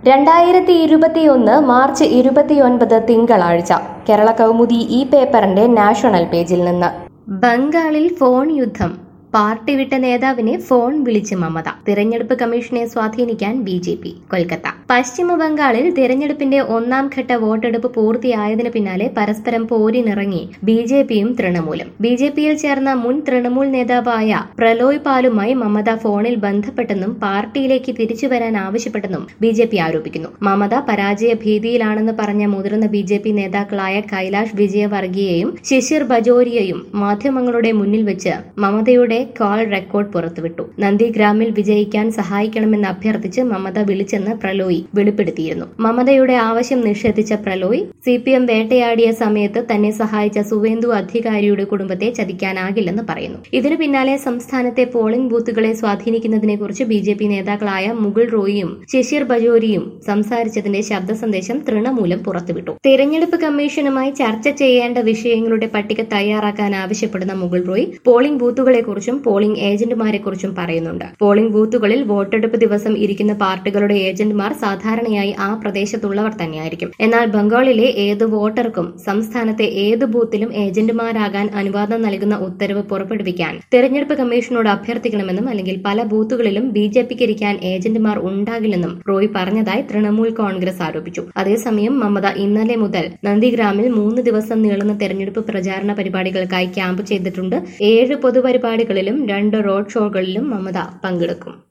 രണ്ടായിരത്തി ഇരുപത്തിയൊന്ന് മാർച്ച് ഇരുപത്തിയൊൻപത് തിങ്കളാഴ്ച കേരള കൗമുദി ഈ പേപ്പറിന്റെ നാഷണൽ പേജിൽ നിന്ന് ബംഗാളിൽ ഫോൺ യുദ്ധം പാർട്ടി വിട്ട നേതാവിനെ ഫോൺ വിളിച്ച് മമത തിരഞ്ഞെടുപ്പ് കമ്മീഷനെ സ്വാധീനിക്കാൻ ബി ജെ പി കൊൽക്കത്ത പശ്ചിമ ബംഗാളിൽ തിരഞ്ഞെടുപ്പിന്റെ ഒന്നാം ഘട്ട വോട്ടെടുപ്പ് പൂർത്തിയായതിനു പിന്നാലെ പരസ്പരം പോരിനിറങ്ങി ബി ജെ പിയും തൃണമൂലും ബി ജെ പിയിൽ ചേർന്ന മുൻ തൃണമൂൽ നേതാവായ പ്രലോയ് പാലുമായി മമത ഫോണിൽ ബന്ധപ്പെട്ടെന്നും പാർട്ടിയിലേക്ക് തിരിച്ചു വരാൻ ആവശ്യപ്പെട്ടെന്നും ബി ജെ പി ആരോപിക്കുന്നു മമത പരാജയ ഭീതിയിലാണെന്ന് പറഞ്ഞ മുതിർന്ന ബി ജെ പി നേതാക്കളായ കൈലാഷ് വിജയവർഗിയയും ശിശിർ ബജോരിയയും മാധ്യമങ്ങളുടെ മുന്നിൽ വെച്ച് മമതയുടെ കോൾ റെക്കോർഡ് പുറത്തുവിട്ടു നന്ദിഗ്രാമിൽ വിജയിക്കാൻ സഹായിക്കണമെന്ന് അഭ്യർത്ഥിച്ച് മമത വിളിച്ചെന്ന് പ്രലോയ് വെളിപ്പെടുത്തിയിരുന്നു മമതയുടെ ആവശ്യം നിഷേധിച്ച പ്രലോയ് സി പി എം വേട്ടയാടിയ സമയത്ത് തന്നെ സഹായിച്ച സുവേന്ദു അധികാരിയുടെ കുടുംബത്തെ ചതിക്കാനാകില്ലെന്ന് പറയുന്നു ഇതിനു പിന്നാലെ സംസ്ഥാനത്തെ പോളിംഗ് ബൂത്തുകളെ സ്വാധീനിക്കുന്നതിനെക്കുറിച്ച് ബി ജെ പി നേതാക്കളായ മുകുൾ റോയിയും ശിശിർ ബജോരിയും സംസാരിച്ചതിന്റെ ശബ്ദ സന്ദേശം തൃണമൂലം പുറത്തുവിട്ടു തെരഞ്ഞെടുപ്പ് കമ്മീഷനുമായി ചർച്ച ചെയ്യേണ്ട വിഷയങ്ങളുടെ പട്ടിക തയ്യാറാക്കാൻ ആവശ്യപ്പെടുന്ന മുകുൾ റോയ് പോളിംഗ് ബൂത്തുകളെക്കുറിച്ചും പോളിംഗ് ഏജന്റുമാരെക്കുറിച്ചും പറയുന്നുണ്ട് പോളിംഗ് ബൂത്തുകളിൽ വോട്ടെടുപ്പ് ദിവസം ഇരിക്കുന്ന പാർട്ടികളുടെ ഏജന്റുമാർ സാധാരണയായി ആ പ്രദേശത്തുള്ളവർ തന്നെയായിരിക്കും എന്നാൽ ബംഗാളിലെ ഏത് വോട്ടർക്കും സംസ്ഥാനത്തെ ഏത് ബൂത്തിലും ഏജന്റുമാരാകാൻ അനുവാദം നൽകുന്ന ഉത്തരവ് പുറപ്പെടുവിക്കാൻ തെരഞ്ഞെടുപ്പ് കമ്മീഷനോട് അഭ്യർത്ഥിക്കണമെന്നും അല്ലെങ്കിൽ പല ബൂത്തുകളിലും ബി ജെ പിക്ക് ഇരിക്കാൻ ഏജന്റുമാർ ഉണ്ടാകില്ലെന്നും റോയ് പറഞ്ഞതായി തൃണമൂൽ കോൺഗ്രസ് ആരോപിച്ചു അതേസമയം മമത ഇന്നലെ മുതൽ നന്ദിഗ്രാമിൽ മൂന്ന് ദിവസം നീളുന്ന തെരഞ്ഞെടുപ്പ് പ്രചാരണ പരിപാടികൾക്കായി ക്യാമ്പ് ചെയ്തിട്ടുണ്ട് ഏഴ് പൊതുപരിപാടികളിലും രണ്ട് റോഡ് ഷോകളിലും മമത പങ്കെടുക്കും